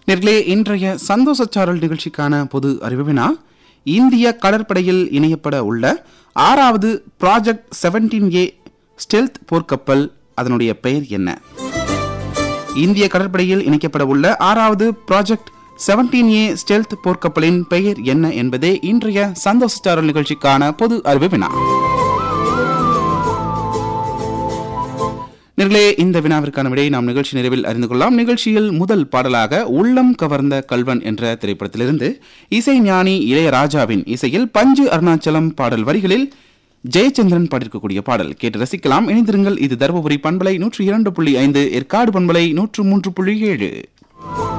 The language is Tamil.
நேர்களே இன்றைய சந்தோஷச்சாரல் நிகழ்ச்சிக்கான பொது அறிவினா இந்திய கடற்படையில் இணையப்பட உள்ள ஆறாவது ப்ராஜெக்ட் செவன்டீன் ஏ ஸ்டெல்த் போர்க்கப்பல் அதனுடைய பெயர் என்ன இந்திய கடற்படையில் இணைக்கப்பட உள்ள ஆறாவது ப்ராஜெக்ட் செவன்டீன் ஏ ஸ்டெல்த் போர்க்கப்பலின் பெயர் என்ன என்பதே இன்றைய சந்தோஷச்சாரல் நிகழ்ச்சிக்கான பொது அறிவினா நேர்களே இந்த வினாவிற்கான விடையை நாம் நிகழ்ச்சி நிறைவில் அறிந்து கொள்ளலாம் நிகழ்ச்சியில் முதல் பாடலாக உள்ளம் கவர்ந்த கல்வன் என்ற திரைப்படத்திலிருந்து இசை ஞானி இளையராஜாவின் இசையில் பஞ்சு அருணாச்சலம் பாடல் வரிகளில் ஜெயச்சந்திரன் பாடியிருக்கக்கூடிய பாடல் கேட்டு ரசிக்கலாம் இணைந்திருங்கள் இது தருமபுரி பண்பலை நூற்றி இரண்டு புள்ளி ஐந்து ஏற்காடு பண்பலை நூற்று மூன்று புள்ளி ஏழு